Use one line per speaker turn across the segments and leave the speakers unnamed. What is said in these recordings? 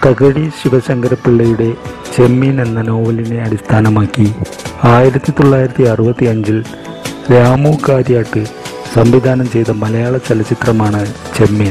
തകഴി ശിവശങ്കരപിള്ളയുടെ ചെമ്മീൻ എന്ന നോവലിനെ അടിസ്ഥാനമാക്കി ആയിരത്തി തൊള്ളായിരത്തി അറുപത്തി അഞ്ചിൽ രാമു കാര്യാട്ട് സംവിധാനം ചെയ്ത മലയാള ചലച്ചിത്രമാണ് ചെമ്മീൻ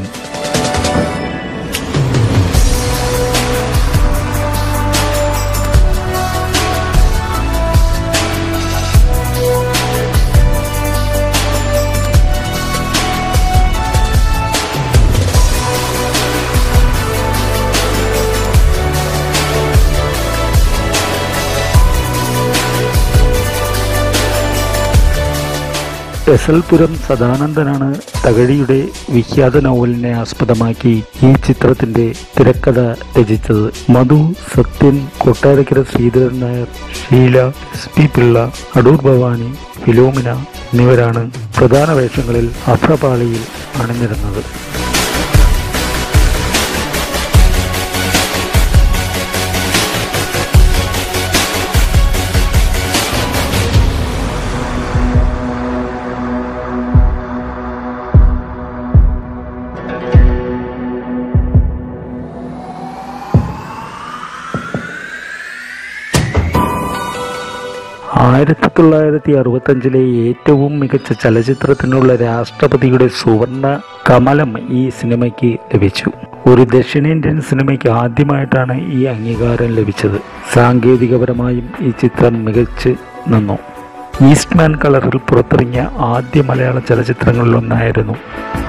എസ് എൽ പുരം സദാനന്ദനാണ് തകഴിയുടെ വിഖ്യാത നോവലിനെ ആസ്പദമാക്കി ഈ ചിത്രത്തിന്റെ തിരക്കഥ രചിച്ചത് മധു സത്യൻ കൊട്ടാരക്കര ശ്രീധരൻ നായർ ഷീല എസ് പി പിള്ള അടൂർ ഭവാനി ഫിലോമിന എന്നിവരാണ് പ്രധാന വേഷങ്ങളിൽ അഭ്രപാളിയിൽ അണിനിരുന്നത് ആയിരത്തി തൊള്ളായിരത്തി അറുപത്തഞ്ചിലെ ഏറ്റവും മികച്ച ചലച്ചിത്രത്തിനുള്ള രാഷ്ട്രപതിയുടെ സുവർണ കമലം ഈ സിനിമയ്ക്ക് ലഭിച്ചു ഒരു ദക്ഷിണേന്ത്യൻ സിനിമയ്ക്ക് ആദ്യമായിട്ടാണ് ഈ അംഗീകാരം ലഭിച്ചത് സാങ്കേതികപരമായും ഈ ചിത്രം മികച്ച് നിന്നു ഈസ്റ്റ്മാൻ കളറിൽ പുറത്തിറങ്ങിയ ആദ്യ മലയാള ചലച്ചിത്രങ്ങളിലൊന്നായിരുന്നു